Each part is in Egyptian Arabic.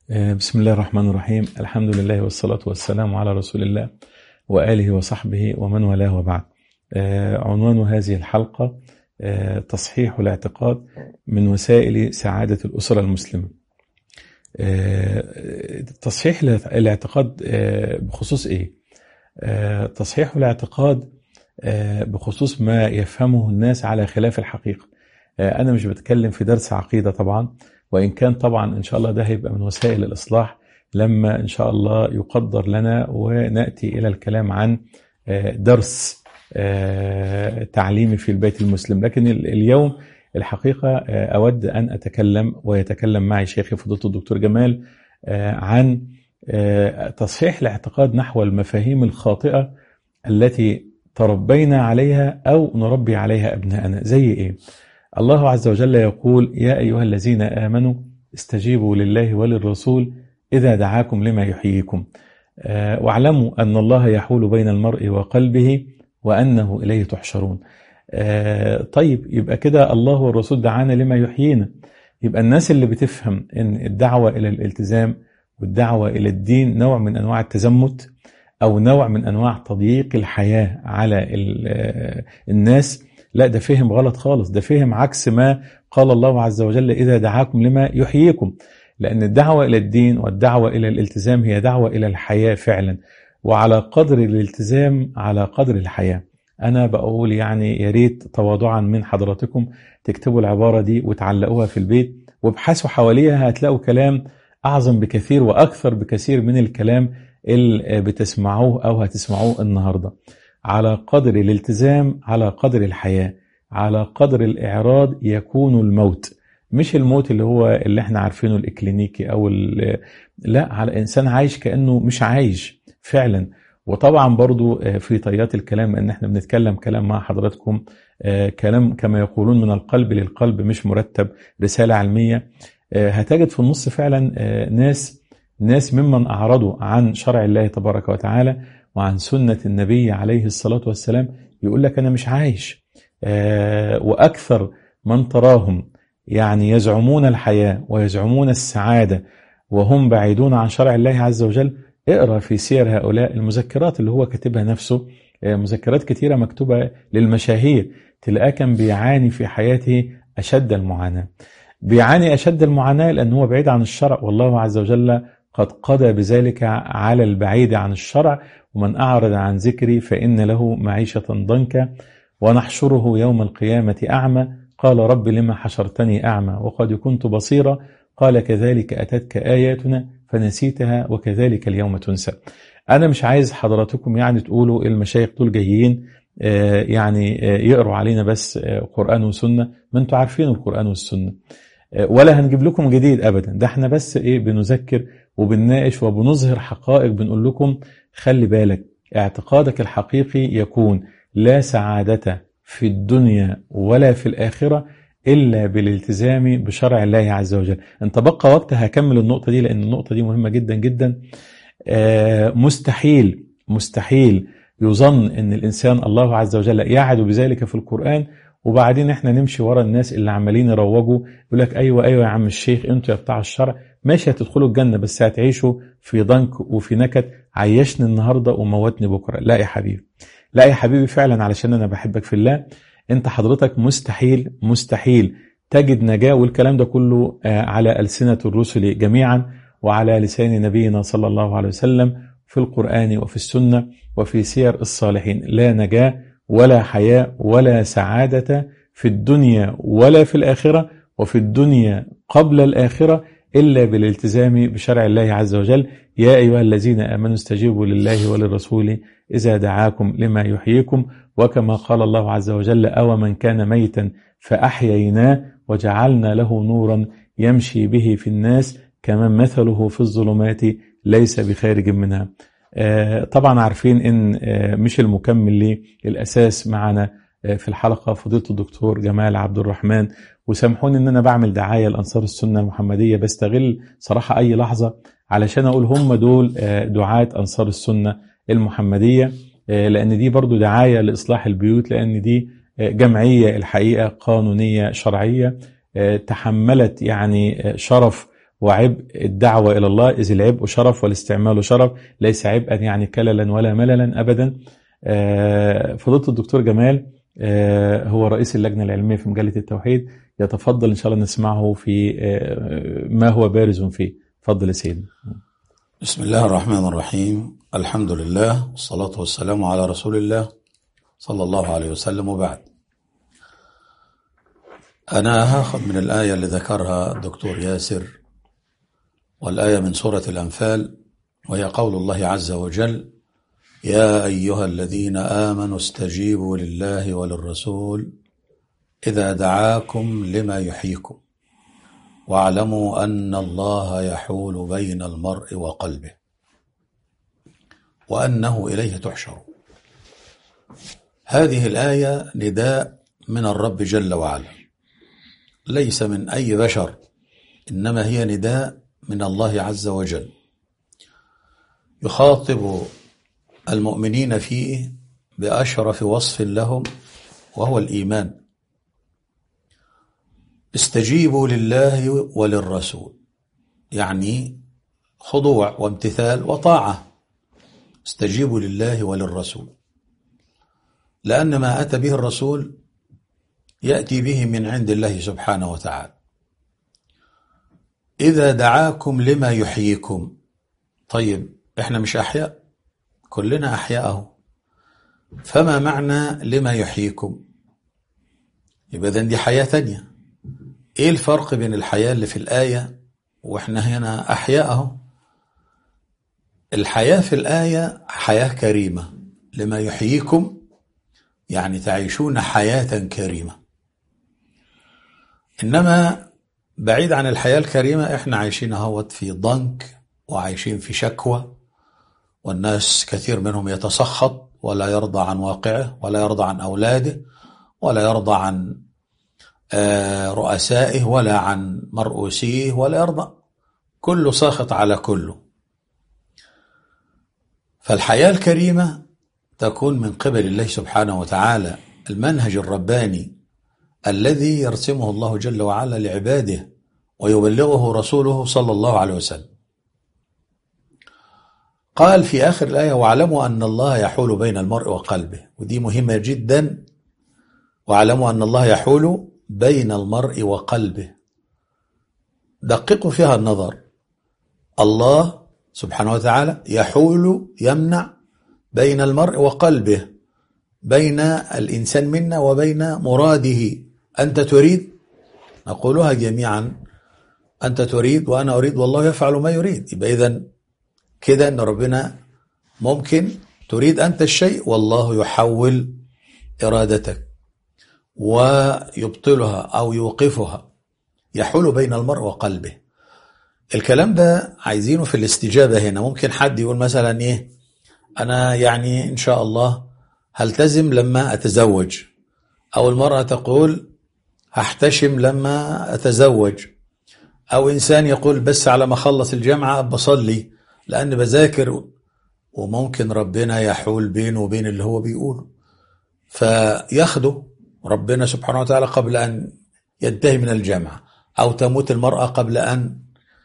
بسم الله الرحمن الرحيم الحمد لله والصلاة والسلام على رسول الله وآله وصحبه ومن والاه وبعد عنوان هذه الحلقة تصحيح الاعتقاد من وسائل سعادة الأسرة المسلمة تصحيح الاعتقاد بخصوص إيه؟ تصحيح الاعتقاد بخصوص ما يفهمه الناس على خلاف الحقيقة أنا مش بتكلم في درس عقيدة طبعا وإن كان طبعا إن شاء الله ده هيبقى من وسائل الإصلاح لما إن شاء الله يقدر لنا ونأتي إلى الكلام عن درس تعليمي في البيت المسلم لكن اليوم الحقيقة أود أن أتكلم ويتكلم معي شيخي فضيلة الدكتور جمال عن تصحيح الاعتقاد نحو المفاهيم الخاطئة التي تربينا عليها أو نربي عليها أبناءنا زي إيه؟ الله عز وجل يقول يا أيها الذين آمنوا استجيبوا لله وللرسول إذا دعاكم لما يحييكم واعلموا أن الله يحول بين المرء وقلبه وأنه إليه تحشرون طيب يبقى كده الله والرسول دعانا لما يحيينا يبقى الناس اللي بتفهم أن الدعوة إلى الالتزام والدعوة إلى الدين نوع من أنواع التزمت أو نوع من أنواع تضييق الحياة على الناس لا ده فهم غلط خالص ده فهم عكس ما قال الله عز وجل إذا دعاكم لما يحييكم لأن الدعوة إلى الدين والدعوة إلى الالتزام هي دعوة إلى الحياة فعلا وعلى قدر الالتزام على قدر الحياة أنا بقول يعني يا ريت تواضعا من حضراتكم تكتبوا العبارة دي وتعلقوها في البيت وابحثوا حواليها هتلاقوا كلام أعظم بكثير وأكثر بكثير من الكلام اللي بتسمعوه أو هتسمعوه النهاردة على قدر الالتزام على قدر الحياة على قدر الإعراض يكون الموت مش الموت اللي هو اللي احنا عارفينه الإكلينيكي أو لا على إنسان عايش كأنه مش عايش فعلا وطبعا برضو في طيات الكلام ان احنا بنتكلم كلام مع حضراتكم كلام كما يقولون من القلب للقلب مش مرتب رسالة علمية هتجد في النص فعلا ناس ناس ممن أعرضوا عن شرع الله تبارك وتعالى وعن سنة النبي عليه الصلاة والسلام يقول لك أنا مش عايش وأكثر من تراهم يعني يزعمون الحياة ويزعمون السعادة وهم بعيدون عن شرع الله عز وجل اقرأ في سير هؤلاء المذكرات اللي هو كاتبها نفسه مذكرات كثيرة مكتوبة للمشاهير تلاقاه كان بيعاني في حياته أشد المعاناة بيعاني أشد المعاناة لأن هو بعيد عن الشرع والله عز وجل قد قضى بذلك على البعيد عن الشرع ومن أعرض عن ذكري فإن له معيشة ضنكا ونحشره يوم القيامة أعمى قال رب لما حشرتني أعمى وقد كنت بصيرا قال كذلك أتتك آياتنا فنسيتها وكذلك اليوم تنسى أنا مش عايز حضراتكم يعني تقولوا المشايخ دول جايين يعني يقروا علينا بس قرآن وسنة ما انتوا عارفين القرآن والسنة ولا هنجيب لكم جديد أبدا ده احنا بس إيه بنذكر وبنناقش وبنظهر حقائق بنقول لكم خلي بالك اعتقادك الحقيقي يكون لا سعادة في الدنيا ولا في الآخرة إلا بالالتزام بشرع الله عز وجل انت بقى وقت هكمل النقطة دي لأن النقطة دي مهمة جدا جدا مستحيل مستحيل يظن ان الانسان الله عز وجل يعد بذلك في القرآن وبعدين احنا نمشي ورا الناس اللي عمالين يروجوا يقول لك ايوه ايوه يا عم الشيخ انتوا يا بتاع الشرع ماشي هتدخلوا الجنة بس هتعيشوا في ضنك وفي نكد عيشني النهاردة وموتني بكرة لا يا حبيبي لا يا حبيبي فعلا علشان انا بحبك في الله انت حضرتك مستحيل مستحيل تجد نجاة والكلام ده كله على ألسنة الرسل جميعا وعلى لسان نبينا صلى الله عليه وسلم في القرآن وفي السنة وفي سير الصالحين لا نجاة ولا حياة ولا سعادة في الدنيا ولا في الآخرة وفي الدنيا قبل الآخرة إلا بالالتزام بشرع الله عز وجل يا أيها الذين آمنوا استجيبوا لله وللرسول إذا دعاكم لما يحييكم وكما قال الله عز وجل أو من كان ميتا فأحييناه وجعلنا له نورا يمشي به في الناس كمن مثله في الظلمات ليس بخارج منها طبعا عارفين ان مش المكمل للاساس معنا في الحلقه فضيله الدكتور جمال عبد الرحمن وسامحوني ان انا بعمل دعايه لانصار السنه المحمديه بستغل صراحه اي لحظه علشان اقول هم دول دعاه انصار السنه المحمديه لان دي برضو دعايه لاصلاح البيوت لان دي جمعيه الحقيقه قانونيه شرعيه تحملت يعني شرف وعبء الدعوة إلى الله إذ العبء شرف والاستعمال شرف ليس عبئا يعني كللا ولا مللا أبدا فضيلة الدكتور جمال هو رئيس اللجنة العلمية في مجلة التوحيد يتفضل إن شاء الله نسمعه في ما هو بارز فيه تفضل يا سيدي بسم الله الرحمن الرحيم الحمد لله والصلاة والسلام على رسول الله صلى الله عليه وسلم وبعد أنا هاخذ من الآية اللي ذكرها الدكتور ياسر والآية من سورة الأنفال وهي قول الله عز وجل يا أيها الذين آمنوا استجيبوا لله وللرسول إذا دعاكم لما يحييكم واعلموا أن الله يحول بين المرء وقلبه وأنه إليه تحشر هذه الآية نداء من الرب جل وعلا ليس من أي بشر إنما هي نداء من الله عز وجل يخاطب المؤمنين فيه بأشرف وصف لهم وهو الإيمان استجيبوا لله وللرسول يعني خضوع وامتثال وطاعة استجيبوا لله وللرسول لأن ما أتى به الرسول يأتي به من عند الله سبحانه وتعالى إذا دعاكم لما يحييكم طيب إحنا مش أحياء كلنا أحياءه فما معنى لما يحييكم يبقى دي حياة تانية ايه الفرق بين الحياة اللي في الآية واحنا هنا أحياء اهو الحياة في الآية حياة كريمة لما يحييكم يعني تعيشون حياة كريمة إنما بعيد عن الحياة الكريمة احنا عايشين اهوت في ضنك وعايشين في شكوى والناس كثير منهم يتسخط ولا يرضى عن واقعه ولا يرضى عن أولاده ولا يرضى عن رؤسائه ولا عن مرؤوسيه ولا يرضى كله ساخط على كله فالحياة الكريمة تكون من قبل الله سبحانه وتعالى المنهج الرباني الذي يرسمه الله جل وعلا لعباده ويبلغه رسوله صلى الله عليه وسلم قال في آخر الآية واعلموا أن الله يحول بين المرء وقلبه ودي مهمة جدا واعلموا أن الله يحول بين المرء وقلبه دققوا فيها النظر الله سبحانه وتعالى يحول يمنع بين المرء وقلبه بين الإنسان منا وبين مراده أنت تريد نقولها جميعا أنت تريد وأنا أريد والله يفعل ما يريد يبقى إذا كده أن ربنا ممكن تريد أنت الشيء والله يحول إرادتك ويبطلها أو يوقفها يحول بين المرء وقلبه الكلام ده عايزينه في الاستجابة هنا ممكن حد يقول مثلا إيه أنا يعني إن شاء الله هلتزم لما أتزوج أو المرأة تقول هحتشم لما أتزوج أو إنسان يقول بس على ما أخلص الجامعة بصلي لأن بذاكر وممكن ربنا يحول بينه وبين اللي هو بيقوله فياخده ربنا سبحانه وتعالى قبل أن ينتهي من الجامعة أو تموت المرأة قبل أن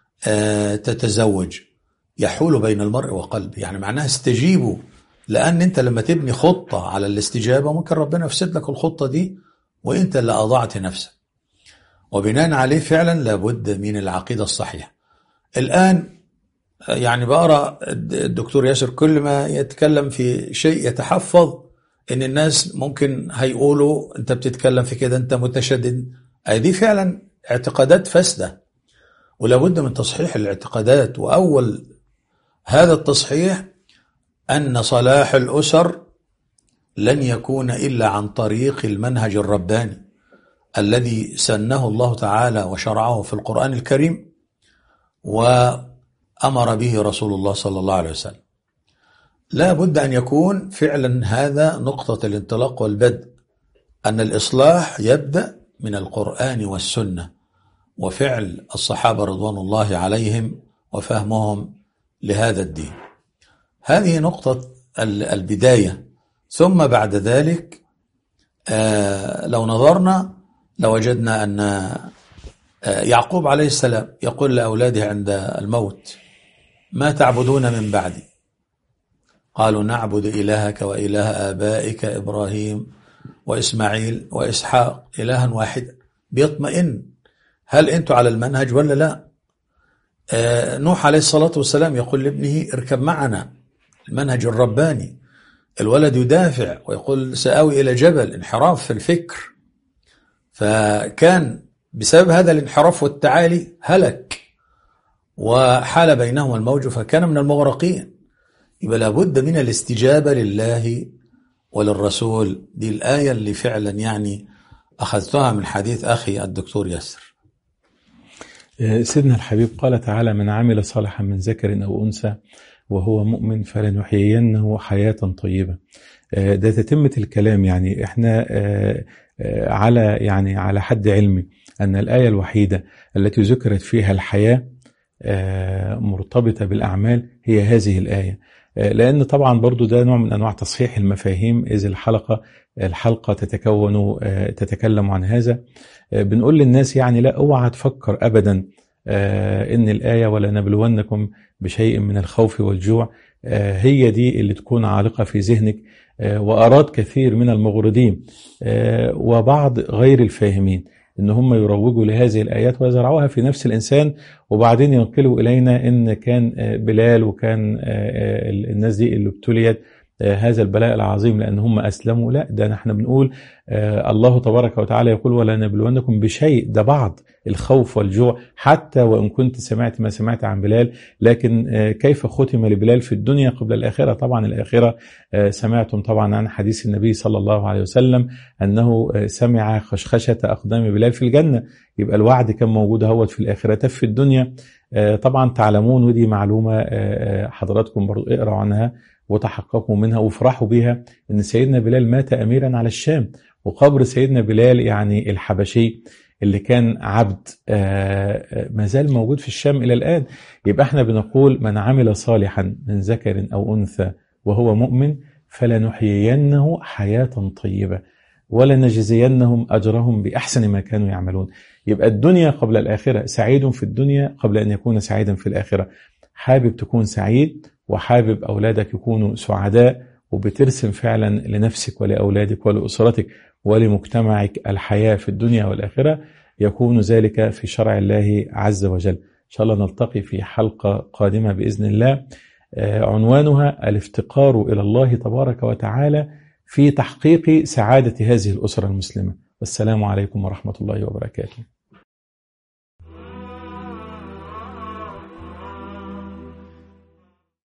تتزوج يحول بين المرء وقلبه يعني معناها استجيبوا لأن أنت لما تبني خطة على الاستجابة ممكن ربنا يفسد لك الخطة دي وأنت اللي أضعت نفسك وبناء عليه فعلا لابد من العقيدة الصحيحة الآن يعني بقرأ الدكتور ياسر كل ما يتكلم في شيء يتحفظ ان الناس ممكن هيقولوا انت بتتكلم في كده انت متشدد دي فعلا اعتقادات فاسده ولابد من تصحيح الاعتقادات واول هذا التصحيح ان صلاح الاسر لن يكون الا عن طريق المنهج الرباني الذي سنه الله تعالى وشرعه في القران الكريم وامر به رسول الله صلى الله عليه وسلم لا بد أن يكون فعلا هذا نقطة الانطلاق والبدء أن الإصلاح يبدأ من القرآن والسنة وفعل الصحابة رضوان الله عليهم وفهمهم لهذا الدين هذه نقطة البداية ثم بعد ذلك لو نظرنا لوجدنا أن يعقوب عليه السلام يقول لأولاده عند الموت ما تعبدون من بعدي قالوا نعبد إلهك وإله آبائك إبراهيم وإسماعيل وإسحاق إلها واحدا بيطمئن هل أنتوا على المنهج ولا لا آه نوح عليه الصلاة والسلام يقول لابنه اركب معنا المنهج الرباني الولد يدافع ويقول سآوي إلى جبل انحراف في الفكر فكان بسبب هذا الانحراف والتعالي هلك وحال بينهما الموج فكان من المغرقين يبقى لابد من الاستجابة لله وللرسول دي الآية اللي فعلا يعني أخذتها من حديث أخي الدكتور ياسر سيدنا الحبيب قال تعالى من عمل صالحا من ذكر أو أنثى وهو مؤمن فلنحيينه حياة طيبة ده تتمة الكلام يعني احنا على يعني على حد علمي أن الآية الوحيدة التي ذكرت فيها الحياة مرتبطة بالأعمال هي هذه الآية لأن طبعا برضو ده نوع من أنواع تصحيح المفاهيم إذ الحلقة الحلقة تتكون تتكلم عن هذا بنقول للناس يعني لا اوعى تفكر أبدا إن الآية ولا نبلونكم بشيء من الخوف والجوع هي دي اللي تكون عالقة في ذهنك وأراد كثير من المغردين وبعض غير الفاهمين ان هم يروجوا لهذه الايات ويزرعوها في نفس الانسان وبعدين ينقلوا الينا ان كان بلال وكان الناس دي اللي ابتليت هذا البلاء العظيم لان هم اسلموا لا ده نحن بنقول الله تبارك وتعالى يقول ولا نبلونكم بشيء ده بعض الخوف والجوع حتى وان كنت سمعت ما سمعت عن بلال لكن كيف ختم لبلال في الدنيا قبل الاخره طبعا الاخره سمعتم طبعا عن حديث النبي صلى الله عليه وسلم انه سمع خشخشه اقدام بلال في الجنه يبقى الوعد كان موجود اهوت في الاخره في الدنيا طبعا تعلمون ودي معلومه حضراتكم برضو اقرأوا عنها وتحققوا منها وافرحوا بها ان سيدنا بلال مات اميرا على الشام وقبر سيدنا بلال يعني الحبشي اللي كان عبد ما زال موجود في الشام الى الان يبقى احنا بنقول من عمل صالحا من ذكر او انثى وهو مؤمن فلنحيينه حياه طيبه ولنجزينهم اجرهم باحسن ما كانوا يعملون يبقى الدنيا قبل الاخره سعيد في الدنيا قبل ان يكون سعيدا في الاخره حابب تكون سعيد وحابب أولادك يكونوا سعداء وبترسم فعلا لنفسك ولأولادك ولأسرتك ولمجتمعك الحياة في الدنيا والآخرة يكون ذلك في شرع الله عز وجل إن شاء الله نلتقي في حلقة قادمة بإذن الله عنوانها الافتقار إلى الله تبارك وتعالى في تحقيق سعادة هذه الأسرة المسلمة والسلام عليكم ورحمة الله وبركاته